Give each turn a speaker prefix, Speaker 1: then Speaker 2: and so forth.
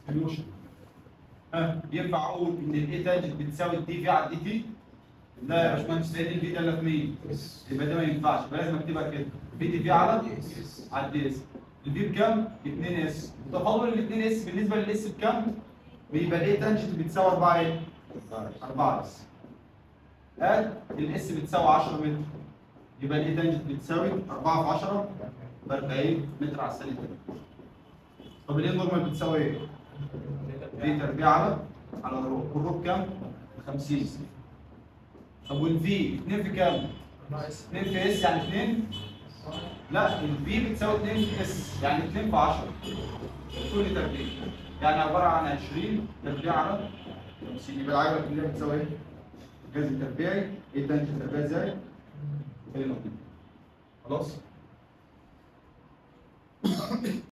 Speaker 1: سوليوشن ها ينفع اقول ان الاي تانجنت بتساوي الدي في على الدي تي لا يا باشمهندس لان الفي ده في مين؟ يبقى ده ما ينفعش يبقى لازم اكتبها كده في دي في على على الدي اس الفي بكام؟ 2 اس وتفاضل ال 2 اس بالنسبه للاس بكام؟ بيبقى الاي تانجنت بتساوي 4 ايه؟ 4 اس قال الاس بتساوي 10 متر يبقى الاي تانجنت بتساوي 4 في 10 ب 40 متر على الثانيه طب الايه نورمال بتساوي ايه؟ في تربيع على على الروب والروب كام؟ 50 طب والفي 2 في كام؟ 2 في اس يعني 2 لا الفي بتساوي 2 في اس يعني 2 في 10 كل تربيع يعني عباره عن 20 تربيع على 50 يبقى العجله كلها بتساوي ايه؟ الجذر التربيعي ايه تانجنت التربيع ازاي؟ خلينا نقول. خلاص؟